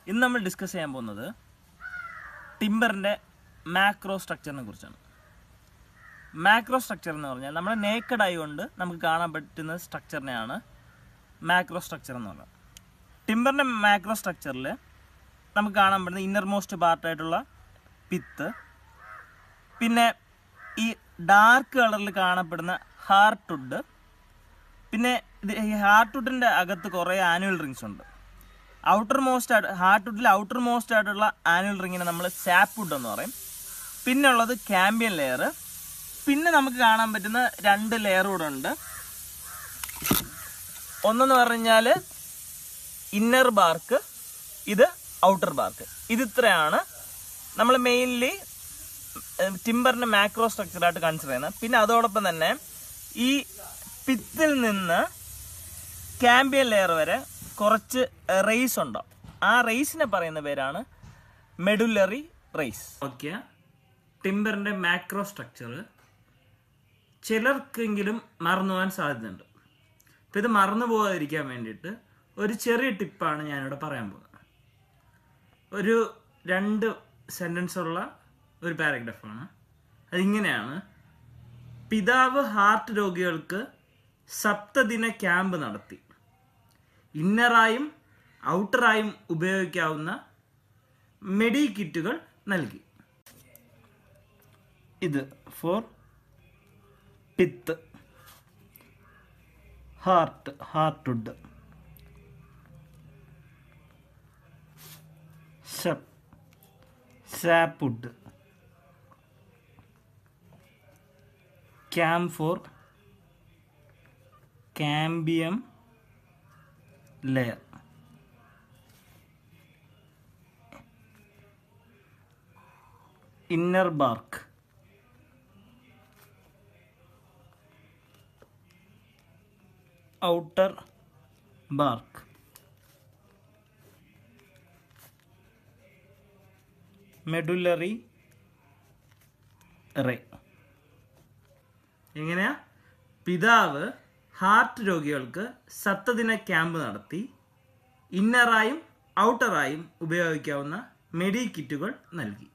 ഇന്ന് നമ്മൾ ഡിസ്കസ് ചെയ്യാൻ പോകുന്നത് ടിമ്പറിൻ്റെ മാക്രോ സ്ട്രക്ചറിനെ കുറിച്ചാണ് മാക്രോ സ്ട്രക്ചർ എന്ന് പറഞ്ഞാൽ നമ്മുടെ നേക്കഡ് ആയി കൊണ്ട് നമുക്ക് കാണാൻ പറ്റുന്ന സ്ട്രക്ചറിനെയാണ് മാക്രോ സ്ട്രക്ചർ എന്ന് പറയുന്നത് ടിമ്പറിൻ്റെ മാക്രോ സ്ട്രക്ചറിൽ നമുക്ക് കാണാൻ പറ്റുന്ന ഇന്നർ മോസ്റ്റ് പാർട്ടായിട്ടുള്ള പിത്ത് പിന്നെ ഈ ഡാർക്ക് കളറിൽ കാണപ്പെടുന്ന ഹാർട്ടുഡ് പിന്നെ ഇത് ഈ ഹാർട്ടുഡിൻ്റെ അകത്ത് കുറേ ആനുവൽ റിങ്സ് ഉണ്ട് ഔട്ടർ മോസ്റ്റ് ആയിട്ട് ഹാർട്ടുഡിൽ ഔട്ടർ മോസ്റ്റ് ആയിട്ടുള്ള ആനുവൽ റിങ്ങിനെ നമ്മൾ സാപ്വുഡ് എന്ന് പറയും പിന്നെ ഉള്ളത് ക്യാമ്പിയൻ ലെയർ പിന്നെ നമുക്ക് കാണാൻ പറ്റുന്ന രണ്ട് ലെയർ കൂടെ ഉണ്ട് ഒന്നെന്ന് പറഞ്ഞാൽ ഇന്നർ ബാർക്ക് ഇത് ഔട്ടർ ബാർക്ക് ഇത് ഇത്രയാണ് നമ്മൾ മെയിൻലി ടിമ്പറിന്റെ മാക്രോ സ്ട്രക്ചറായിട്ട് കൺസിഡർ ചെയ്യുന്നത് പിന്നെ അതോടൊപ്പം തന്നെ ഈ പിത്തിൽ നിന്ന് ക്യാമ്പിയൻ ലെയർ വരെ കുറച്ച് റേസ് ഉണ്ടാവും ആ റേസിനെ പറയുന്ന പേരാണ് മെഡുലറി റേസ് ഓക്കെ ടിമ്പറിന്റെ മാക്രോ സ്ട്രക്ചർ ചിലർക്കെങ്കിലും മറന്നു പോകാൻ സാധ്യതയുണ്ട് അപ്പം ഇത് മറന്നു പോകാതിരിക്കാൻ വേണ്ടിയിട്ട് ഒരു ചെറിയ ടിപ്പാണ് ഞാനിവിടെ പറയാൻ പോകുന്നത് ഒരു രണ്ട് സെൻറ്റൻസ് ഉള്ള ഒരു പാരഗ്രാഫാണ് അതിങ്ങനെയാണ് പിതാവ് ഹാർട്ട് രോഗികൾക്ക് സപ്തദിന ക്യാമ്പ് നടത്തി ഇന്നറായും ഔട്ടറായും ഉപയോഗിക്കാവുന്ന മെഡി കിറ്റുകൾ നൽകി ഇത് for pith heart heartwood sap sapwood cam for cambium layer inner bark outer bark medullary ray എങ്ങനെയാ പിതാവ് ഹാർട്ട് രോഗികൾക്ക് സത്തദിന ക്യാമ്പ് നടത്തി ഇന്നറായും ഔട്ടറായും ഉപയോഗിക്കാവുന്ന മെഡി കിറ്റുകൾ നൽകി